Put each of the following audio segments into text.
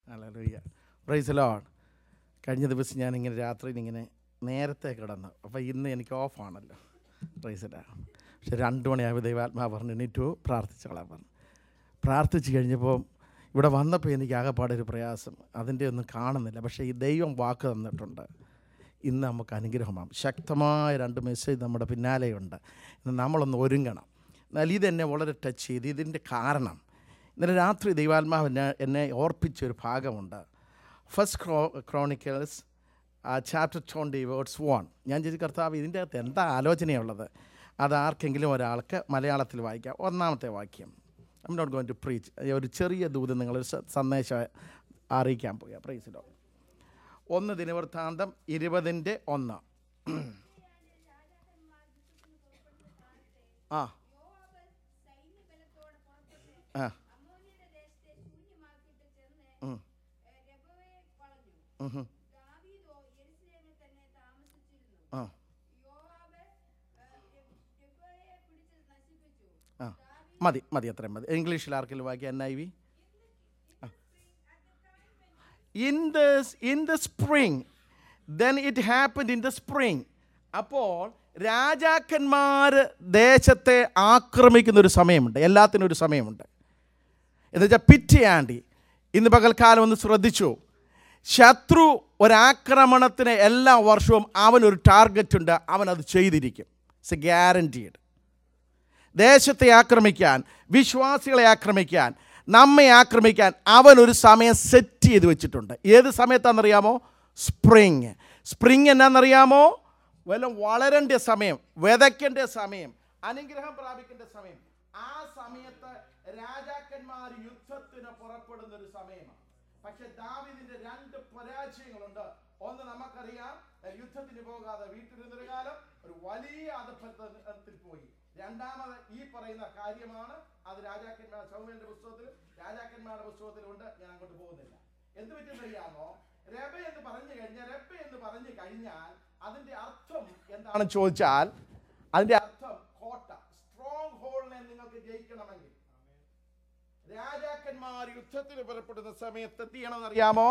അല്ലൂയ്യ price loan കഴിഞ്ഞ ദിവസം ഞാനിങ്ങനെ രാത്രിയിൽ ഇങ്ങനെ നേരത്തെ കിടന്നു അപ്പോൾ ഇന്ന് എനിക്ക് ഓഫാണല്ലോ പ്രൈസ് ലാ പക്ഷെ രണ്ട് മണിയായപ്പോൾ ദൈവാത്മാ പറഞ്ഞു എണീറ്റു പ്രാർത്ഥിച്ചോളാൻ പറഞ്ഞു പ്രാർത്ഥിച്ച് കഴിഞ്ഞപ്പോൾ ഇവിടെ വന്നപ്പോൾ എനിക്ക് ആകെപ്പാടൊരു പ്രയാസം അതിൻ്റെ ഒന്നും കാണുന്നില്ല പക്ഷേ ഈ ദൈവം വാക്ക് തന്നിട്ടുണ്ട് ഇന്ന് നമുക്ക് അനുഗ്രഹമാം ശക്തമായ രണ്ട് മെസ്സേജ് നമ്മുടെ പിന്നാലെയുണ്ട് ഇന്ന് നമ്മളൊന്ന് ഒരുങ്ങണം എന്നാൽ ഇതെന്നെ വളരെ ടച്ച് ചെയ്ത് ഇതിൻ്റെ കാരണം ഇന്നലെ രാത്രി ദൈവാത്മാവ് എന്നെ എന്നെ ഓർപ്പിച്ചൊരു ഭാഗമുണ്ട് ഫസ്റ്റ് ക്രോ chronicles chapter twenty verse one ഞാൻ ചോദിച്ചു കർത്താവ് ഇതിൻ്റെ അകത്ത് എന്താ ആലോചനയുള്ളത് അത് ആർക്കെങ്കിലും ഒരാൾക്ക് മലയാളത്തിൽ വായിക്കാം ഒന്നാമത്തെ വാക്യം I'm not going to preach ഒരു ചെറിയ ദൂത് നിങ്ങളൊരു സ- സന്ദേശം അറിയിക്കാൻ പോയ പ്രൈസിലോ ഒന്ന് ദിനവൃത്താന്തം ഇരുപതിൻ്റെ ഒന്ന് ആ ആ ഉം. ഉം ഹും. ആ ആ മതി മതി അത്രയും മതി ഇംഗ്ലീഷിൽ ആർക്കെങ്കിലും വായിക്കാം N I V in the in the spring then it happen in the spring അപ്പോൾ രാജാക്കന്മാർ ദേശത്തെ ആക്രമിക്കുന്ന ഒരു സമയമുണ്ട് എല്ലാത്തിനും ഒരു സമയമുണ്ട് എന്ന് വെച്ചാൽ പിറ്റിയാണ്ടി ഇന്ന് പകൽക്കാലം ഒന്ന് ശ്രദ്ധിച്ചു ശത്രു ഒരാക്രമണത്തിന് എല്ലാ വർഷവും അവനൊരു ടാർഗറ്റ് ഉണ്ട് അവൻ അത് ചെയ്തിരിക്കും ഇറ്റ്സ് എ ഗ്യാരൻറ്റീഡ് ദേശത്തെ ആക്രമിക്കാൻ വിശ്വാസികളെ ആക്രമിക്കാൻ നമ്മെ ആക്രമിക്കാൻ അവൻ ഒരു സമയം സെറ്റ് ചെയ്ത് വെച്ചിട്ടുണ്ട് ഏത് സമയത്താണെന്നറിയാമോ സ്പ്രിങ് സ്പ്രിങ് എന്നാണെന്നറിയാമോ വല്ല വളരേണ്ട സമയം വിതയ്ക്കേണ്ട സമയം അനുഗ്രഹം പ്രാപിക്കേണ്ട സമയം ആ സമയത്ത് രാജാക്കന്മാർ യുദ്ധത്തിന് പുറപ്പെടുന്ന ഒരു സമയമാണ് പക്ഷെ ദാവീദിന്റെ രണ്ട് പരാജയങ്ങളുണ്ട് ഒന്ന് നമുക്കറിയാം ഏഹ് യുദ്ധത്തിന് പോകാതെ വീട്ടിലിരുന്നൊരു കാലം ഒരു വലിയ അധപ്പത്തിൽ പോയി രണ്ടാമത് ഈ പറയുന്ന കാര്യമാണ് അത് രാജാക്കന്മാർ സൗമ്യന്റെ പുസ്തകത്തിൽ രാജാക്കന്മാരുടെ പുസ്തകത്തിലുണ്ട് ഞാൻ അങ്ങോട്ട് പോകുന്നില്ല എന്ത് പറ്റുന്നറിയാമോ രബ എന്ന് പറഞ്ഞു കഴിഞ്ഞാൽ രബ എന്ന് പറഞ്ഞു കഴിഞ്ഞാൽ അതിന്റെ അർത്ഥം എന്താണെന്ന് ചോദിച്ചാൽ അതിന്റെ അർത്ഥം കോട്ട സ്ട്രോങ് ഹോളിനെ നിങ്ങൾക്ക് ജയിക്കണമെങ്കിൽ രാജാക്കന്മാർ യുദ്ധത്തിന് പുറപ്പെടുന്ന സമയത്ത് എന്ത് ചെയ്യണമെന്ന് അറിയാമോ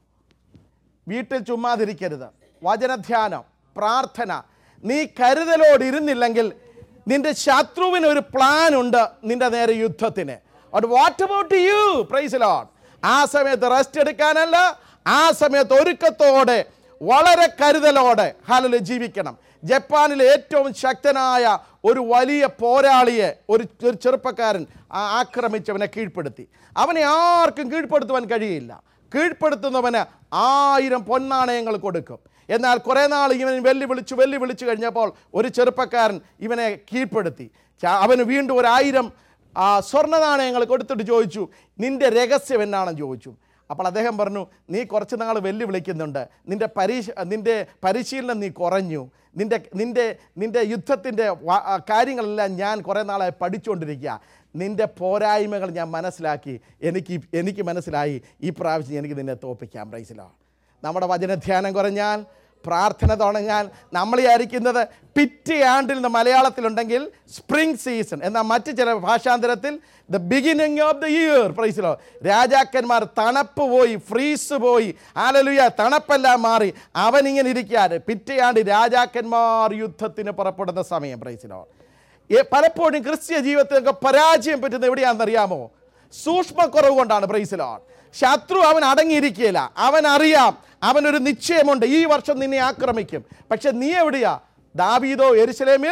വീട്ടിൽ ചുമ്മാതിരിക്കരുത് വചനധ്യാനം പ്രാർത്ഥന നീ കരുതലോട് ഇരുന്നില്ലെങ്കിൽ നിന്റെ ശത്രുവിന് ഒരു പ്ലാൻ ഉണ്ട് നിന്റെ നേരെ യുദ്ധത്തിന് what about you price lord ആ സമയത്ത് റെസ്റ്റ് എടുക്കാനല്ല ആ സമയത്ത് ഒരുക്കത്തോടെ വളരെ കരുതലോടെ ഹാലല് ജീവിക്കണം ജപ്പാനിലെ ഏറ്റവും ശക്തനായ ഒരു വലിയ പോരാളിയെ ഒരു ഒരു ചെറുപ്പക്കാരൻ ആ- ആക്രമിച്ചവനെ കീഴ്പ്പെടുത്തി അവനെ ആർക്കും കീഴ്പ്പെടുത്തുവാൻ കഴിയില്ല കീഴ്പ്പെടുത്തുന്നവന് ആയിരം പൊന്നാണയങ്ങൾ കൊടുക്കും എന്നാൽ കുറേ നാൾ ഇവൻ വെല്ലുവിളിച്ചു വെല്ലുവിളിച്ചു കഴിഞ്ഞപ്പോൾ ഒരു ചെറുപ്പക്കാരൻ ഇവനെ കീഴ്പ്പെടുത്തി ചാ- അവന് വീണ്ടും ഒരു ആയിരം ആ, സ്വർണ്ണ നാണയങ്ങൾ കൊടുത്തിട്ട് ചോദിച്ചു നിന്റെ രഹസ്യം എന്നാണെന്ന് ചോദിച്ചു അപ്പോൾ അദ്ദേഹം പറഞ്ഞു നീ കുറച്ച് നാൾ വെല്ലുവിളിക്കുന്നുണ്ട് നിന്റെ പരീക്ഷ നിന്റെ പരിശീലനം നീ കുറഞ്ഞു നിന്റെ നിന്റെ നിന്റെ യുദ്ധത്തിൻ്റെ വ- ആ, കാര്യങ്ങളെല്ലാം ഞാൻ കുറേ നാളായി പഠിച്ചുകൊണ്ടിരിക്കുക നിന്റെ പോരായ്മകൾ ഞാൻ മനസ്സിലാക്കി എനിക്ക് ഈ- എനിക്ക് മനസ്സിലായി ഈ പ്രാവശ്യം എനിക്ക് നിന്നെ തോപ്പിക്കാം പ്രൈസിലോ നമ്മുടെ വചനധ്യാനം കുറഞ്ഞാൽ പ്രാർത്ഥന തുടങ്ങാൻ നമ്മൾ വിചാരിക്കുന്നത് പിറ്റേ ആണ്ടിൽ നിന്ന് മലയാളത്തിലുണ്ടെങ്കിൽ സ്പ്രിംഗ് സീസൺ എന്നാൽ മറ്റ് ചില ഭാഷാന്തരത്തിൽ the beginning of the year പ്രൈസിലോ രാജാക്കന്മാർ തണുപ്പ് പോയി ഫ്രീസ് പോയി ആലലുയ തണുപ്പെല്ലാം മാറി അവനിങ്ങനെ ഇരിക്കാറ് പിറ്റേ ആണ്ട് രാജാക്കന്മാർ യുദ്ധത്തിന് പുറപ്പെടുന്ന സമയം പ്രൈസിലോ ഏ, പലപ്പോഴും ക്രിസ്ത്യ ജീവിതത്തിലൊക്കെ പരാജയം പറ്റുന്നത് എവിടെയാണെന്നറിയാമോ സൂക്ഷ്മക്കുറവ് കൊണ്ടാണ് പ്രൈസിലോൺ ശത്രു അവൻ അടങ്ങിയിരിക്കുകയില്ല അവൻ അറിയാം അവനൊരു നിശ്ചയമുണ്ട് ഈ വർഷം നിന്നെ ആക്രമിക്കും പക്ഷെ നീ എവിടെയാ ദാവീദോ എരുസലേമിൽ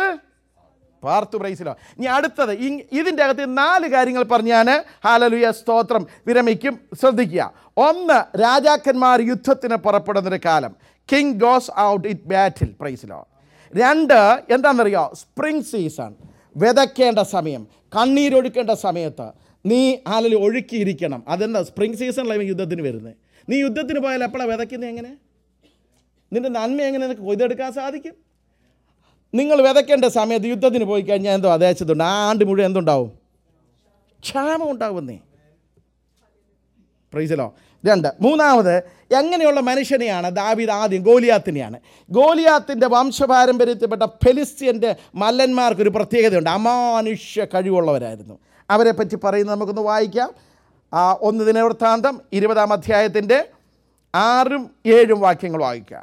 പാർത്തു പ്രൈസിലോ ഇനി അടുത്തത് ഇ- ഇതിൻ്റെ അകത്ത് നാല് കാര്യങ്ങൾ പറഞ്ഞാൽ ഹാലലുയ സ്തോത്രം വിരമിക്കും ശ്രദ്ധിക്കുക ഒന്ന് രാജാക്കന്മാർ യുദ്ധത്തിന് പുറപ്പെടുന്നൊരു കാലം king goes out it battle പ്രൈസിലോ രണ്ട് എന്താണെന്നറിയോ സ്പ്രിംഗ് സീസൺ വിതയ്ക്കേണ്ട സമയം കണ്ണീരൊഴുക്കേണ്ട സമയത്ത് നീ ഹാലലു ഒഴുക്കിയിരിക്കണം അതെന്താ സ്പ്രിംഗ് സീസണിലാണ് യുദ്ധത്തിന് വരുന്നത് നീ യുദ്ധത്തിന് പോയാൽ എപ്പോഴാണ് വിതയ്ക്കുന്നത് എങ്ങനെ നിന്റെ നന്മ എങ്ങനെ നിനക്ക് കൊയ്തെടുക്കാൻ സാധിക്കും നിങ്ങൾ വിതയ്ക്കേണ്ട സമയത്ത് യുദ്ധത്തിന് പോയി കഴിഞ്ഞാൽ എന്തോ ദേശത്തുണ്ട് ആ ആണ്ട് മുഴുവൻ എന്തുണ്ടാവും ക്ഷാമം ഉണ്ടാവുന്നേ പ്രൈസലോ രണ്ട് മൂന്നാമത് എങ്ങനെയുള്ള മനുഷ്യനെയാണ് ദാവീദ് ആദ്യം ഗോലിയാത്തിനെയാണ് ഗോലിയാത്തിൻ്റെ വംശപാരമ്പര്യത്തിൽപ്പെട്ട ഫെലിസ്ത്യൻ്റെ മല്ലന്മാർക്കൊരു പ്രത്യേകതയുണ്ട് അമാനുഷ്യ കഴിവുള്ളവരായിരുന്നു അവരെ പറ്റി പറയുന്നത് നമുക്കൊന്ന് വായിക്കാം ആ, ഒന്ന് ദിനവൃത്താന്തം ഇരുപതാം അധ്യായത്തിൻ്റെ ആറും ഏഴും വാക്യങ്ങൾ വായിക്കുക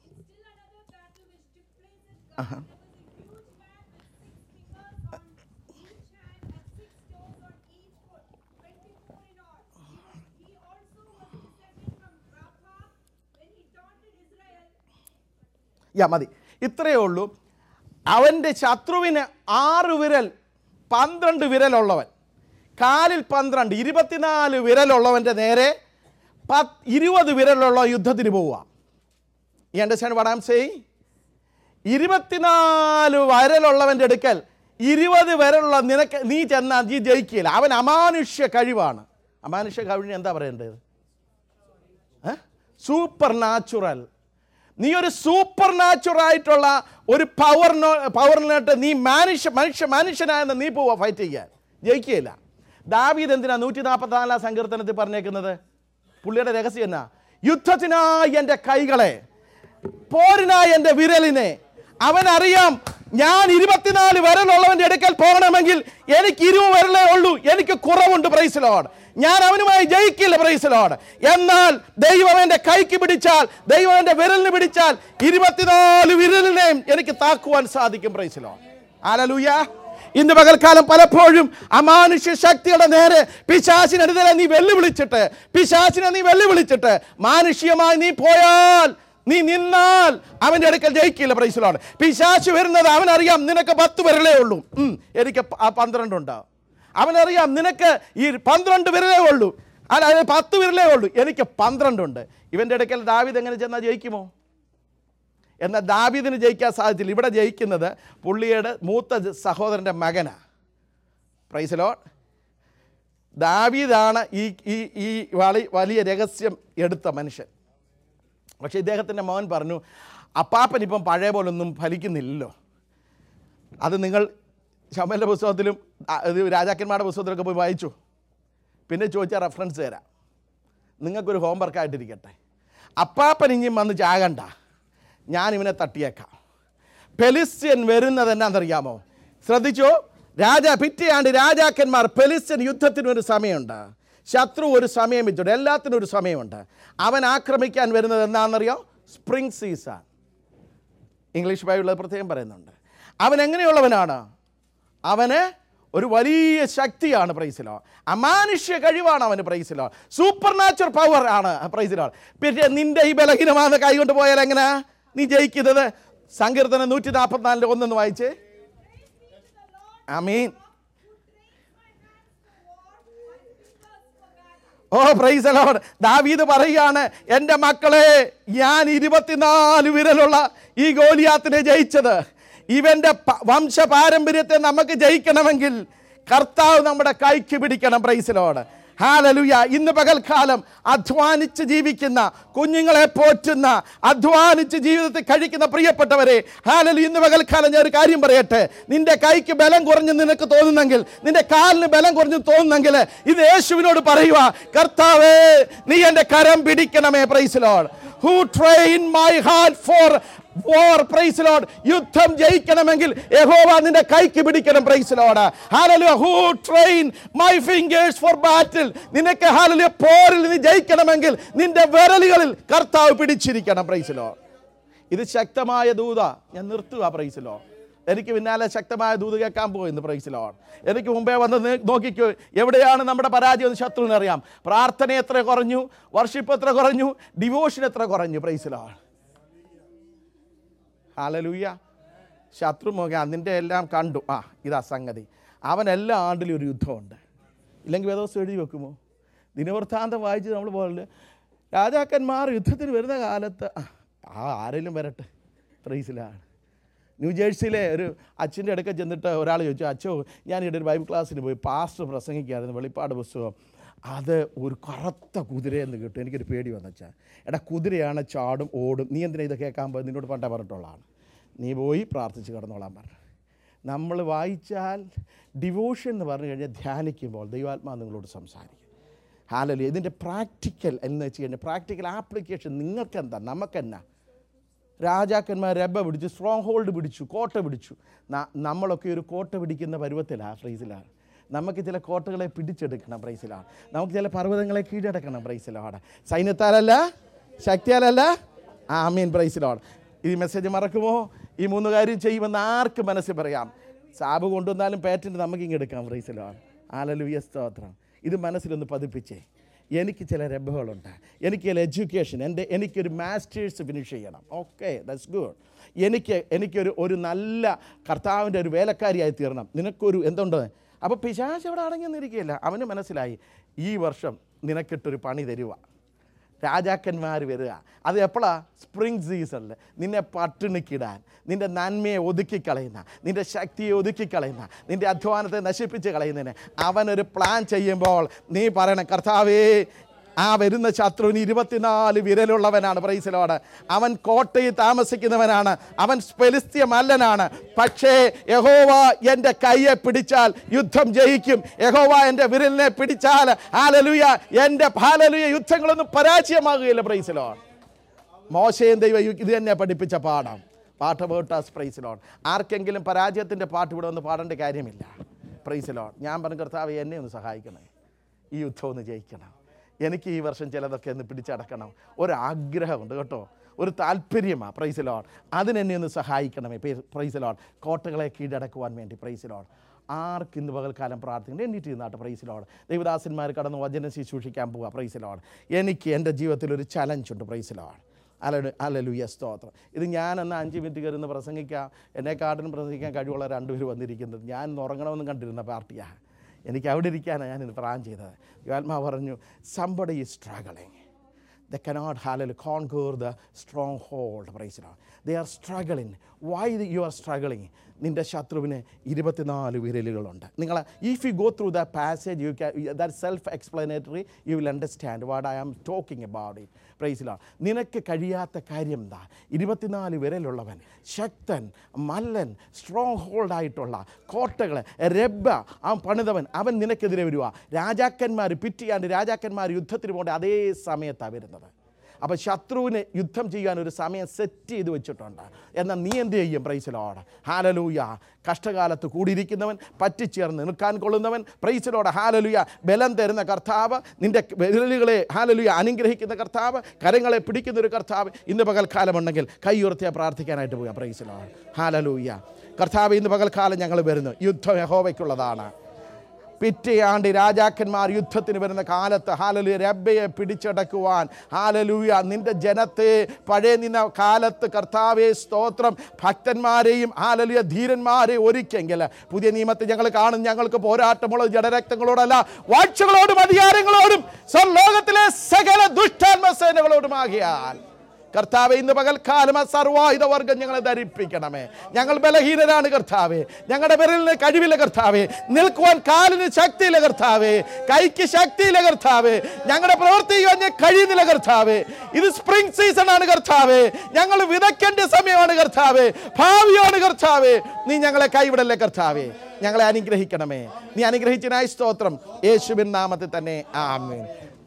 യാ മതി ഇത്രയേ ഉള്ളൂ അവൻ്റെ ശത്രുവിന് ആറ് വിരൽ പന്ത്രണ്ട് വിരലുള്ളവൻ കാലിൽ പന്ത്രണ്ട് ഇരുപത്തിനാല് വിരലുള്ളവൻ്റെ നേരെ പത്ത് ഇരുപത് വിരലുള്ള യുദ്ധത്തിന് പോവുക ഈ അണ്ടർസ്റ്റാൻഡ് what I'm saying ഇരുപത്തിനാല് വരലുള്ളവൻ്റെ അടുക്കൽ ഇരുപത് വരലുള്ള നിനക്ക് നീ ചെന്നാൽ നീ ജയിക്കില്ല അവൻ അമാനുഷ്യ കഴിവാണ് അമാനുഷ്യ കഴിവിന് എന്താ പറയേണ്ടത് സൂപ്പർ നാച്ചുറൽ നീ ഒരു സൂപ്പർ നാച്ചുറൽ ആയിട്ടുള്ള ഒരു പവറിനോ പവറിനായിട്ട് നീ മനുഷ്യ മനുഷ്യ മനുഷ്യനായെന്ന് നീ പോവാ ഫൈറ്റ് ചെയ്യാൻ ജയിക്കുകയില്ല ദാവീദ് എന്തിനാ നൂറ്റി നാൽപ്പത്തി നാലാം സങ്കീർത്തനത്തിൽ പറഞ്ഞേക്കുന്നത് പുള്ളിയുടെ രഹസ്യം എന്നാ യുദ്ധത്തിനായി എൻ്റെ കൈകളെ പോരിനായി എൻ്റെ വിരലിനെ അവൻ അറിയാം ഞാൻ ഇരുപത്തിനാല് വിരലുള്ളവൻ്റെ അടുക്കൽ പോകണമെങ്കിൽ എനിക്ക് ഇരുപത് വിരലേ ഉള്ളൂ എനിക്ക് കുറവുണ്ട് പ്രൈസിലോട് ഞാൻ അവനുമായി ജയിക്കില്ല പ്രൈസിലോട് എന്നാൽ ദൈവം എൻ്റെ കൈക്ക് പിടിച്ചാൽ ദൈവം എൻ്റെ വിരലിന് പിടിച്ചാൽ ഇരുപത്തിനാല് വിരലിനെയും എനിക്ക് താക്കുവാൻ സാധിക്കും പ്രൈസിലോട് ആലലൂയ ഇന്ന് പകൽക്കാലം പലപ്പോഴും അമാനുഷ്യ ശക്തിയുടെ നേരെ പിശാസിനെതിരെ നീ വെല്ലുവിളിച്ചിട്ട് പിശാസിനെ നീ വെല്ലുവിളിച്ചിട്ട് മാനുഷികമായി നീ പോയാൽ നീ നിന്നാൽ അവൻ്റെ അടുക്കൽ ജയിക്കില്ല പ്രൈസിലാണ് പിശാശ് വരുന്നത് അവനറിയാം നിനക്ക് പത്ത് വിരലേ ഉള്ളൂ ഉം, എനിക്ക് പ- ആ പന്ത്രണ്ടുണ്ട് അവനറിയാം നിനക്ക് ഈ പന്ത്രണ്ട് വിരലേ ഉള്ളൂ അല്ല അത് പത്ത് വിരലേ ഉള്ളൂ എനിക്ക് പന്ത്രണ്ടുണ്ട് ഇവൻ്റെ അടുക്കൽ ദാവിദ് എങ്ങനെ ചെന്നാൽ ജയിക്കുമോ എന്നാൽ ദാവീദിന് ജയിക്കാൻ സാധിച്ചില്ല ഇവിടെ ജയിക്കുന്നത് പുള്ളിയുടെ മൂത്ത ജ- സഹോദരൻ്റെ മകനാണ് പ്രൈസലോ ദാവീദാണ് ഈ ഈ ഈ വളി വലിയ രഹസ്യം എടുത്ത മനുഷ്യൻ പക്ഷേ ഇദ്ദേഹത്തിൻ്റെ മകൻ പറഞ്ഞു അപ്പാപ്പൻ ഇപ്പം പഴയ പോലൊന്നും ഫലിക്കുന്നില്ലല്ലോ അത് നിങ്ങൾ ശമലിൻ്റെ പുസ്തകത്തിലും ആ, ഇത് രാജാക്കന്മാരുടെ പുസ്തകത്തിലൊക്കെ പോയി വായിച്ചു പിന്നെ ചോദിച്ചാൽ റെഫറൻസ് തരാം നിങ്ങൾക്കൊരു ഹോംവർക്ക് ആയിട്ടിരിക്കട്ടെ അപ്പാപ്പൻ ഇനിയും വന്ന് ചാകണ്ട ഞാൻ ഇവനെ തട്ടിയേക്കാം പെലിസ്ത്യൻ വരുന്നത് എന്നാണെന്നറിയാമോ ശ്രദ്ധിച്ചോ രാജാ പിറ്റേയാണ്ട് രാജാക്കന്മാർ പെലിസ്ത്യൻ യുദ്ധത്തിന് ഒരു സമയമുണ്ട് ശത്രു ഒരു സമയം വെച്ചിട്ട് എല്ലാത്തിനും ഒരു സമയമുണ്ട് അവൻ ആക്രമിക്കാൻ വരുന്നത് എന്താണെന്നറിയോ സ്പ്രിംഗ് സീസൺ ഇംഗ്ലീഷ് ബൈബിളിൽ അത് പ്രത്യേകം പറയുന്നുണ്ട് അവൻ എങ്ങനെയുള്ളവനാണ് അവന് ഒരു വലിയ ശക്തിയാണ് പ്രൈസിലോ അമാനുഷ്യ കഴിവാണ് അവന് പ്രൈസിലോ സൂപ്പർ നാച്ചുറൽ പവർ ആണ് പ്രൈസിലോ പിന്നെ നിന്റെ ഈ ബലഹീനമാകുന്ന കൈ കൊണ്ട് പോയാൽ എങ്ങനെ നീ ജയിക്കുന്നത് സങ്കീർത്തനം നൂറ്റി നാൽപ്പത്തിനാലിൻ്റെ ഒന്നെന്ന് വായിച്ചേ അമീൻ ഓ പ്രൈസ് ലോഡ് ദാവീദ് പറയുകയാണ് എൻ്റെ മക്കളെ ഞാൻ ഇരുപത്തിനാല് വിരലുള്ള ഈ ഗോലിയാത്തിനെ ജയിച്ചത് ഇവൻ്റെ പ- വംശ പാരമ്പര്യത്തെ നമുക്ക് ജയിക്കണമെങ്കിൽ കർത്താവ് നമ്മുടെ കൈക്ക് പിടിക്കണം പ്രൈസിലോട് ഹാലലുയ ഇന്ന് പകൽക്കാലം അധ്വാനിച്ച് ജീവിക്കുന്ന കുഞ്ഞുങ്ങളെ പോറ്റുന്ന അധ്വാനിച്ച് ജീവിതത്തിൽ കഴിക്കുന്ന പ്രിയപ്പെട്ടവരെ ഹാലലു ഇന്ന് പകൽക്കാലം ഞാൻ ഒരു കാര്യം പറയട്ടെ നിന്റെ കൈക്ക് ബലം കുറഞ്ഞ് നിനക്ക് തോന്നുന്നെങ്കിൽ നിന്റെ കാലിന് ബലം കുറഞ്ഞ് തോന്നുന്നെങ്കിൽ ഇത് യേശുവിനോട് പറയുക കർത്താവേ നീ എൻ്റെ കരം പിടിക്കണമേ praise the lord who train my heart for war praise Lord യുദ്ധം ജയിക്കണമെങ്കിൽ യഹോവ നിന്റെ കൈക്ക് പിടിക്കണം praise Lord hallelujah who train my fingers for battle നിനക്ക് ഹാലലുയ പോരിൽ നീ ജയിക്കണമെങ്കിൽ നിന്റെ വിരലുകളിൽ കർത്താവ് പിടിച്ചിരിക്കണം പ്രൈസ് ലോഡ് ഇത് ശക്തമായ ദൂത ഞാൻ നിർത്തുക പ്രൈസ് ലോഡ് എനിക്ക് പിന്നാലെ ശക്തമായ ദൂത് കേൾക്കാൻ പോയിന്ന് പ്രൈസ് ലോഡ് എനിക്ക് മുമ്പേ വന്ന് നി- നോക്കിക്കോ എവിടെയാണ് നമ്മുടെ പരാജയം എന്ന് ശത്രുവിന് അറിയാം പ്രാർത്ഥന എത്ര കുറഞ്ഞു വർഷിപ്പ് എത്ര കുറഞ്ഞു ഡിവോഷൻ എത്ര കുറഞ്ഞു പ്രൈസ് ലോഡ് ഹാലലൂയ ശത്രുമുഖ അതിൻ്റെ എല്ലാം കണ്ടു ആ ഇതാ സംഗതി അവൻ എല്ലാ ആണ്ടിലും ഒരു യുദ്ധമുണ്ട് ഇല്ലെങ്കിൽ വേദോസം എഴുതി വെക്കുമോ ദിനവൃത്താന്തം വായിച്ച് നമ്മൾ പോലെ രാജാക്കന്മാർ യുദ്ധത്തിന് വരുന്ന കാലത്ത് ആ, ആ ആരെങ്കിലും വരട്ടെ പ്രൈസിലാണ് ന്യൂജേഴ്സിയിലെ ഒരു അച്ഛൻ്റെ അടുക്ക ചെന്നിട്ട് ഒരാൾ ചോദിച്ചു അച്ഛോ ഞാൻ ഇവിടെ ഒരു ബൈബിൾ ക്ലാസ്സിന് പോയി പാസ്റ്റർ പ്രസംഗിക്കുകയായിരുന്നു വെളിപ്പാട് പുസ്തകം അത് ഒരു കറുത്ത കുതിരയെന്ന് കിട്ടും എനിക്കൊരു പേടി വന്നച്ചാ എടാ കുതിരയാണ് ചാടും ഓടും നീ എന്തിനാ ഇത് കേൾക്കാൻ പോയി നിന്നോട് പണ്ടേ പറഞ്ഞിട്ടുള്ളതാണ് നീ പോയി പ്രാർത്ഥിച്ച് കിടന്നോളാൻ പറഞ്ഞു നമ്മൾ വായിച്ചാൽ ഡിവോഷൻ എന്ന് പറഞ്ഞു കഴിഞ്ഞാൽ ധ്യാനിക്കുമ്പോൾ ദൈവാത്മാ നിങ്ങളോട് സംസാരിക്കും ഹാലലി ഇതിൻ്റെ പ്രാക്ടിക്കൽ എന്ന് വെച്ച് കഴിഞ്ഞാൽ പ്രാക്ടിക്കൽ ആപ്ലിക്കേഷൻ നിങ്ങൾക്കെന്താ നമുക്കെന്നാ രാജാക്കന്മാർ രബ പിടിച്ചു സ്ട്രോങ് ഹോൾഡ് പിടിച്ചു കോട്ട പിടിച്ചു ന- നമ്മളൊക്കെ ഒരു കോട്ട പിടിക്കുന്ന പരുവത്തിലാണ് ഫ്രീസിലാണ് നമുക്ക് ചില കോട്ടകളെ പിടിച്ചെടുക്കണം പ്രൈസിലാണ് നമുക്ക് ചില പർവ്വതങ്ങളെ കീഴടക്കണം പ്രൈസിലാണ് സൈന്യത്താലല്ല ശക്തിയാലല്ല ആമീൻ പ്രൈസിലാണ് ഈ മെസ്സേജ് മറക്കുമോ ഈ മൂന്ന് കാര്യം ചെയ്യുമെന്ന് ആർക്ക് മനസ്സിൽ പറയാം സാബ് കൊണ്ടുവന്നാലും പാറ്റൻറ്റ് നമുക്ക് ഇങ്ങ് എടുക്കാം പ്രൈസിലാണ് ആലലുയ സ്തോത്രം ഇത് മനസ്സിലൊന്ന് പതിപ്പിച്ചേ എനിക്ക് ചില രബകളുണ്ട് എനിക്ക് ചില എഡ്യൂക്കേഷൻ എൻ്റെ എനിക്കൊരു മാസ്റ്റേഴ്സ് ഫിനിഷ് ചെയ്യണം ഓക്കെ ദറ്റ്സ് ഗുഡ് എനിക്ക് എനിക്കൊരു ഒരു നല്ല കർത്താവിൻ്റെ ഒരു വേലക്കാരിയായി തീരണം നിനക്കൊരു എന്തുണ്ട് അപ്പോൾ പിശാച് അവിടെ അടങ്ങി നിന്നിരിക്കുകയില്ല അവന് മനസ്സിലായി ഈ വർഷം നിനക്കിട്ടൊരു പണി തരുക രാജാക്കന്മാർ വരിക അത് എപ്പോഴാ സ്പ്രിംഗ് സീസണിൽ നിന്നെ പട്ടിണിക്കിടാൻ നിന്റെ നന്മയെ ഒതുക്കിക്കളയുന്ന നിന്റെ ശക്തിയെ ഒതുക്കിക്കളയുന്ന നിന്റെ അധ്വാനത്തെ നശിപ്പിച്ച് കളയുന്നതിന് അവനൊരു പ്ലാൻ ചെയ്യുമ്പോൾ നീ പറയണം കർത്താവേ ആ വരുന്ന ശത്രുവിന് ഇരുപത്തിനാല് വിരലുള്ളവനാണ് പ്രൈസിലോട് അവൻ കോട്ടയിൽ താമസിക്കുന്നവനാണ് അവൻ ഫെലിസ്തീയ മല്ലനാണ് പക്ഷേ യഹോവ എൻ്റെ കയ്യെ പിടിച്ചാൽ യുദ്ധം ജയിക്കും യഹോവ എൻ്റെ വിരലിനെ പിടിച്ചാൽ ഹാലലുയ എൻ്റെ ഹാലലുയ യുദ്ധങ്ങളൊന്നും പരാജയമാകുകയില്ല പ്രൈസിലോട് മോശയും ദൈവം ഇത് തന്നെ പഠിപ്പിച്ച പാഠം പാട്ട് ബോട്ടാസ് പ്രൈസിലോൺ ആർക്കെങ്കിലും പരാജയത്തിൻ്റെ പാട്ട് ഇവിടെ ഒന്ന് പാടേണ്ട കാര്യമില്ല പ്രൈസിലോൺ ഞാൻ പറഞ്ഞു കർത്താവ് എന്നെ ഒന്ന് സഹായിക്കണേ ഈ യുദ്ധം ഒന്ന് ജയിക്കണം എനിക്ക് ഈ വർഷം ചിലതൊക്കെ ഒന്ന് പിടിച്ചടക്കണം ഒരാഗ്രഹമുണ്ട് കേട്ടോ ഒരു താല്പര്യമാണ് പ്രൈസിലോൺ അതിനെന്നെ ഒന്ന് സഹായിക്കണമേ പ്രൈസിലോൺ കോട്ടകളെ കീഴടക്കുവാൻ വേണ്ടി പ്രൈസിലോൺ ആർക്ക് ഇന്ന് പകൽക്കാലം പ്രാർത്ഥിക്കണം എണ്ണീറ്റ് ഇരുന്നാട്ട് പ്രൈസിലോട് ദൈവദാസന്മാർ കടന്ന് വചനം ശുശ്രൂഷിക്കാൻ പോവുക പ്രൈസിലോട് എനിക്ക് എൻ്റെ ജീവിതത്തിൽ ഒരു ചലഞ്ച് ഉണ്ട് പ്രൈസിലോട് അല്ല അല്ലലുയ സ്തോത്രം ഇത് ഞാൻ എന്നാൽ അഞ്ച് മിനിറ്റ് കയറുന്ന പ്രസംഗിക്കാം എന്നെ കാട്ടിന് പ്രസംഗിക്കാൻ കഴിവുള്ള രണ്ടുപേർ വന്നിരിക്കുന്നത് ഞാൻ ഇന്ന് ഉറങ്ങണമെന്ന് കണ്ടിരുന്ന പാർട്ടിയാണ് എനിക്ക് അവിടെ ഇരിക്കാനാണ് ഞാൻ ഇന്ന് പ്രാൻ ചെയ്തത് ആത്മാ പറഞ്ഞു somebody is struggling they cannot hallelujah conquer the stronghold praise the Lord they are struggling why the- you are struggling നിൻ്റെ ശത്രുവിന് ഇരുപത്തിനാല് വിരലുകളുണ്ട് നിങ്ങൾ if you go through the passage you can that self explanatory you will understand what I am talking about it പ്രൈസില നിനക്ക് കഴിയാത്ത കാര്യം എന്താ ഇരുപത്തിനാല് വിരലുള്ളവൻ ശക്തൻ മല്ലൻ സ്ട്രോങ് ഹോൾഡായിട്ടുള്ള കോട്ടകൾ രബ്ബ അവൻ പണിതവൻ അവൻ നിനക്കെതിരെ വരുക രാജാക്കന്മാർ പിറ്റിയാണ്ട് രാജാക്കന്മാർ യുദ്ധത്തിന് പോകേണ്ട അതേ സമയത്താണ് വരുന്നത് അപ്പോൾ ശത്രുവിന് യുദ്ധം ചെയ്യാൻ ഒരു സമയം സെറ്റ് ചെയ്ത് വെച്ചിട്ടുണ്ട് എന്നാൽ നീ എന്ത് ചെയ്യും പ്രൈസിലോട് ഹാലലൂയ കഷ്ടകാലത്ത് കൂടിയിരിക്കുന്നവൻ പറ്റിച്ചേർന്ന് നിൽക്കാൻ കൊള്ളുന്നവൻ പ്രൈസിലോട് ഹാലലുയ ബലം തരുന്ന കർത്താവ് നിന്റെ വിരലുകളെ ഹാലലുയ അനുഗ്രഹിക്കുന്ന കർത്താവ് കരങ്ങളെ പിടിക്കുന്ന ഒരു കർത്താവ് ഇന്ന് പകൽക്കാലമുണ്ടെങ്കിൽ കൈയുയർത്തിയാൽ പ്രാർത്ഥിക്കാനായിട്ട് പോവുക പ്രൈസിലോട് ഹാലലൂയ കർത്താവ് ഇന്ന് പകൽക്കാലം ഞങ്ങൾ വരുന്നു യുദ്ധം യഹോവയ്ക്കുള്ളതാണ് പിറ്റേയാണ്ട് രാജാക്കന്മാർ യുദ്ധത്തിന് വരുന്ന കാലത്ത് ഹാലലു രബ്ബയെ പിടിച്ചടക്കുവാൻ ഹാലലൂയ നിന്റെ ജനത്തെ പഴയ നിന്ന കാലത്ത് കർത്താവെ സ്തോത്രം ഭക്തന്മാരെയും ഹാലലുയ ധീരന്മാരെ ഒരുക്കെങ്കിൽ പുതിയ നിയമത്തിൽ ഞങ്ങൾ കാണും ഞങ്ങൾക്ക് പോരാട്ടമുള്ളത് ജഡരക്തങ്ങളോടല്ല വാഴ്ചകളോടും അധികാരങ്ങളോടും സ്വർലോകത്തിലെ സകല ദുഷ്ടാത്മസേനകളോടുമാകിയാൽ കർത്താവെ ഇന്ന് പകൽക്കാലം ആ സർവായുധ വർഗം ഞങ്ങളെ ധരിപ്പിക്കണമേ ഞങ്ങൾ ബലഹീനരാണ് കർത്താവെ ഞങ്ങളുടെ വിരലിന് കഴിവില്ല കർത്താവെ നിൽക്കുവാൻ കാലിന് ശക്തിയില്ല കർത്താവെ കൈക്ക് ശക്തിയില്ല കർത്താവെ ഞങ്ങളുടെ പ്രവൃത്തി ചെയ്യാൻ കഴിയുന്നില്ല കർത്താവെ ഇത് സ്പ്രിംഗ് സീസൺ ആണ് കർത്താവെ ഞങ്ങൾ വിതയ്ക്കേണ്ട സമയമാണ് കർത്താവെ ഭാവിയാണ് കർത്താവെ നീ ഞങ്ങളെ കൈവിടല്ലേ കർത്താവെ ഞങ്ങളെ അനുഗ്രഹിക്കണമേ നീ അനുഗ്രഹിച്ചതിനായി സ്തോത്രം യേശുവിൻ നാമത്തിൽ തന്നെ ആമേൻ